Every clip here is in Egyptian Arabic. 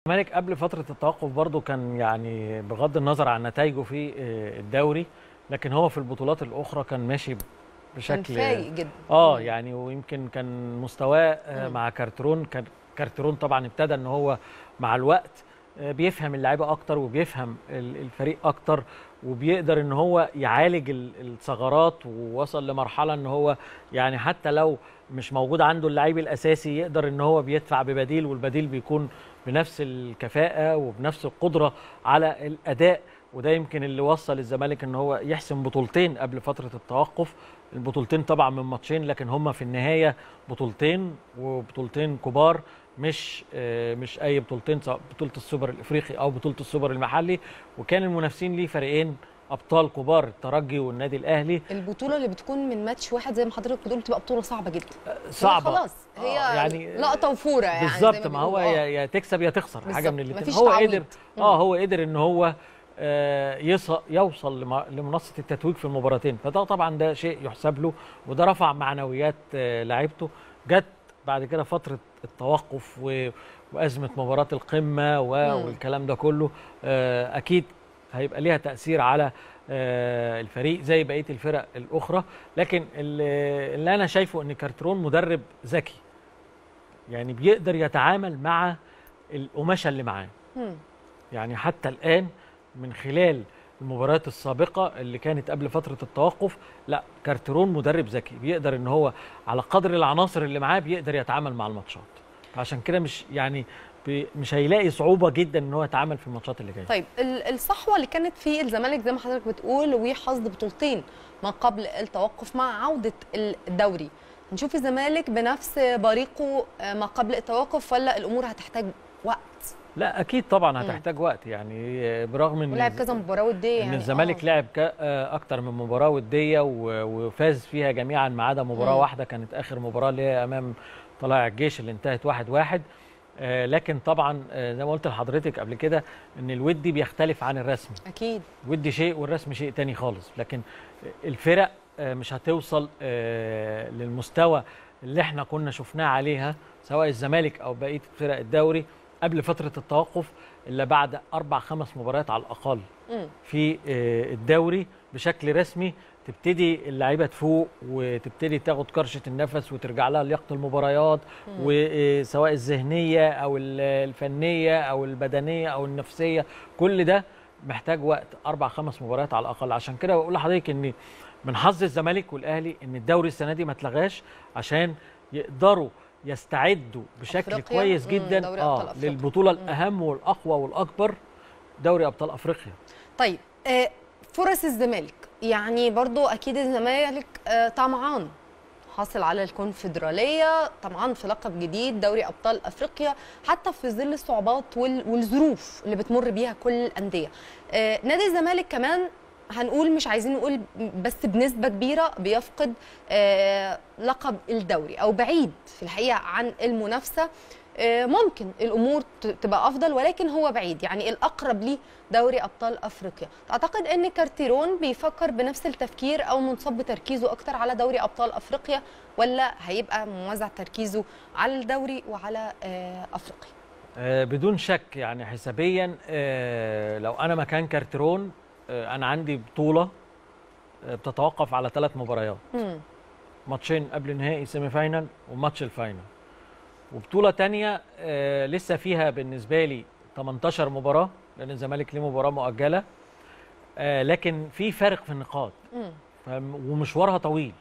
الزمالك قبل فتره التوقف برضو كان يعني بغض النظر عن نتائجه في آه، الدوري لكن هو في البطولات الاخرى كان ماشي كان بشكل فايق جدا اه مم. يعني ويمكن كان مستواه آه، مم. مع كارترون كان كارترون طبعا ابتدى ان هو مع الوقت آه، بيفهم اللعيبه اكتر وبيفهم ال- الفريق اكتر وبيقدر ان هو يعالج ال- الثغرات ووصل لمرحله ان هو يعني حتى لو مش موجود عنده اللعيب الاساسي يقدر ان هو بيدفع ببديل والبديل بيكون بنفس الكفاءه وبنفس القدره على الاداء وده يمكن اللي وصل الزمالك ان هو يحسم بطولتين قبل فتره التوقف البطولتين طبعا من ماتشين لكن هم في النهايه بطولتين وبطولتين كبار مش آه، مش اي بطولتين سواء بطوله السوبر الافريقي او بطوله السوبر المحلي وكان المنافسين ليه فريقين ابطال كبار الترجي والنادي الاهلي البطوله اللي بتكون من ماتش واحد زي ما حضرتك بتقول بتبقى بطوله صعبه جدا هي صعبه خلاص هي آه، يعني يعني لقطه وفوره يعني زي بالظبط ما هو بيقولوا. يا آه. يا تكسب يا تخسر حاجه بالظبط، من الاثنين مفيش هو تعويض. قدر مم. اه هو قدر ان هو آه، يص- يوصل لم- لمنصه التتويج في المباراتين فده طبعا ده شيء يحسب له وده رفع معنويات آه، لعيبته جت بعد كده فتره التوقف و- وازمه مباراه القمه و- مم. والكلام ده كله آه، اكيد هيبقى ليها تاثير على آه، الفريق زي بقيه الفرق الاخرى لكن اللي اللي انا شايفه ان كارترون مدرب ذكي يعني بيقدر يتعامل مع القماشه اللي معاه مم. يعني حتى الان من خلال المباريات السابقه اللي كانت قبل فتره التوقف لا كارترون مدرب ذكي بيقدر ان هو على قدر العناصر اللي معاه بيقدر يتعامل مع الماتشات عشان كده مش يعني بي- مش هيلاقي صعوبه جدا ان هو يتعامل في الماتشات اللي جايه طيب ال- الصحوه اللي كانت في الزمالك زي ما حضرتك بتقول وحصد بطولتين ما قبل التوقف مع عوده الدوري نشوف الزمالك بنفس بريقه آه، ما قبل التوقف ولا الامور هتحتاج وقت لا اكيد طبعا هتحتاج وقت يعني برغم ان ولعب كذا مباراه وديه ان يعني الزمالك آه. لعب كا- آه، اكتر من مباراه وديه و- وفاز فيها جميعا ما عدا مباراه مم. واحده كانت اخر مباراه اللي هي امام طلائع الجيش اللي انتهت واحد واحد آه، لكن طبعا آه، زي ما قلت لحضرتك قبل كده ان الودي بيختلف عن الرسمي اكيد الودي شيء والرسم شيء تاني خالص لكن الفرق آه، مش هتوصل آه، للمستوى اللي احنا كنا شفناه عليها سواء الزمالك او بقيه فرق الدوري قبل فتره التوقف الا بعد اربع خمس مباريات على الاقل مم. في آه، الدوري بشكل رسمي تبتدي اللعيبه تفوق وتبتدي تاخد كرشه النفس وترجع لها لياقه المباريات وسواء الذهنيه او ال- الفنيه او البدنيه او النفسيه كل ده محتاج وقت اربع خمس مباريات على الاقل عشان كده بقول لحضرتك ان من حظ الزمالك والاهلي ان الدوري السنه دي ما اتلغاش عشان يقدروا يستعدوا بشكل أفريقيا؟ كويس مم، جدا دوري أبطال اه أفريقيا. للبطوله الاهم والاقوى والاكبر دوري ابطال افريقيا طيب آه، فرص الزمالك يعني برضو اكيد الزمالك آه، طمعان حاصل على الكونفدراليه طمعان في لقب جديد دوري ابطال افريقيا حتى في ظل الصعوبات وال- والظروف اللي بتمر بيها كل الانديه آه، نادي الزمالك كمان هنقول مش عايزين نقول بس بنسبه كبيره بيفقد آه، لقب الدوري او بعيد في الحقيقه عن المنافسه آه، ممكن الامور ت- تبقى افضل ولكن هو بعيد يعني الاقرب ليه دوري ابطال افريقيا تعتقد ان كارتيرون بيفكر بنفس التفكير او منصب تركيزه اكتر على دوري ابطال افريقيا ولا هيبقى موزع تركيزه على الدوري وعلى آه، افريقيا آه، بدون شك يعني حسابيا آه، لو انا مكان كارترون آه، انا عندي بطوله آه، بتتوقف على ثلاث مباريات مم. ماتشين قبل نهائي سيمي فاينال وماتش الفاينل وبطوله تانية آه، لسه فيها بالنسبه لي 18 مباراه لان الزمالك ليه مباراه مؤجله آه، لكن في فارق في النقاط مم. فم- ومشوارها طويل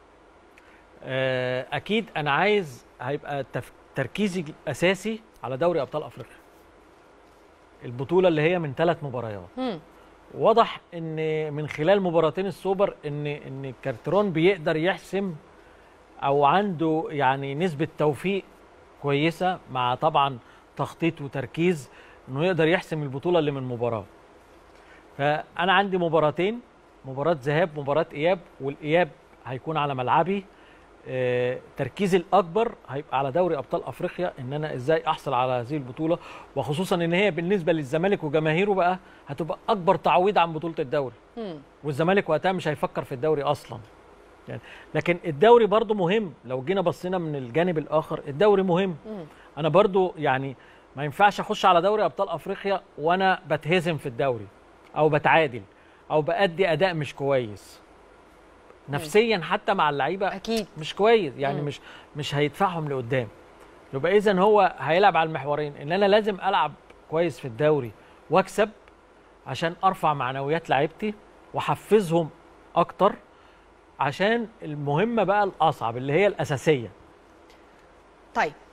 آه، اكيد انا عايز هيبقى تف- تركيزي الاساسي على دوري ابطال افريقيا البطوله اللي هي من ثلاث مباريات مم. واضح ان من خلال مباراتين السوبر ان ان كارترون بيقدر يحسم او عنده يعني نسبه توفيق كويسه مع طبعا تخطيط وتركيز انه يقدر يحسم البطوله اللي من مباراه فانا عندي مباراتين مباراه ذهاب مباراه اياب والاياب هيكون على ملعبي آه، تركيزي الاكبر هيبقى على دوري ابطال افريقيا ان انا ازاي احصل على هذه البطوله وخصوصا ان هي بالنسبه للزمالك وجماهيره بقى هتبقى اكبر تعويض عن بطوله الدوري مم. والزمالك وقتها مش هيفكر في الدوري اصلا يعني لكن الدوري برضو مهم لو جينا بصينا من الجانب الاخر الدوري مهم مم. انا برضو يعني ما ينفعش اخش على دوري ابطال افريقيا وانا بتهزم في الدوري او بتعادل او بادي اداء مش كويس نفسيا حتى مع اللعيبه اكيد مش كويس يعني مم. مش مش هيدفعهم لقدام يبقى اذا هو هيلعب على المحورين ان انا لازم العب كويس في الدوري واكسب عشان ارفع معنويات لعيبتي واحفزهم اكتر عشان المهمه بقى الاصعب اللي هي الاساسيه طيب